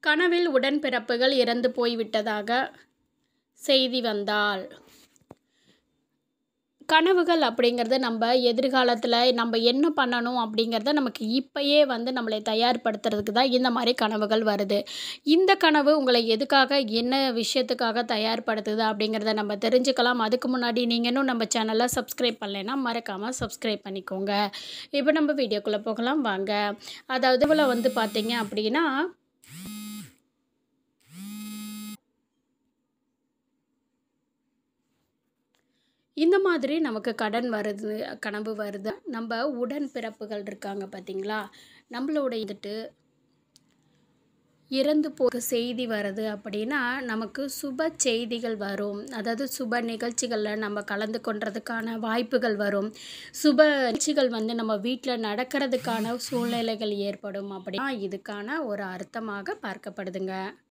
கனவில் உடன்பிறப்புகள் இறந்து போய்விட்டதாக செய்தி வந்தால் கனவுகள் அப்படிங்கிறது நம்ம எதிர்காலத்தில் நம்ம என்ன பண்ணணும் அப்படிங்கிறத நமக்கு இப்பயே வந்து நம்மளை தயார்படுத்துறதுக்கு தான் இந்த மாதிரி கனவுகள் வருது இந்த கனவு உங்களை எதுக்காக என்ன விஷயத்துக்காக தயார்படுத்துது அப்படிங்கிறத நம்ம தெரிஞ்சுக்கலாம் அதுக்கு முன்னாடி நீங்கள் இன்னும் நம்ம சேனலை சப்ஸ்கிரைப் பண்ணலைன்னா மறக்காமல் சப்ஸ்கிரைப் பண்ணிக்கோங்க இப்போ நம்ம வீடியோக்குள்ளே போகலாம் வாங்க அதாவது இவ்வளோ வந்து பார்த்தீங்க அப்படின்னா இந்த மாதிரி நமக்கு கடன் வருது கனவு வருது நம்ம உடன் பிறப்புகள் இருக்காங்க பார்த்தீங்களா நம்மளோட வந்துட்டு இறந்து போக செய்தி வருது அப்படின்னா நமக்கு சுப செய்திகள் வரும் அதாவது சுப நிகழ்ச்சிகளில் நம்ம கலந்து கொண்டதுக்கான வாய்ப்புகள் வரும் சுப நிகழ்ச்சிகள் வந்து நம்ம வீட்டில் நடக்கிறதுக்கான சூழ்நிலைகள் ஏற்படும் அப்படின்னா இதுக்கான ஒரு அர்த்தமாக பார்க்கப்படுதுங்க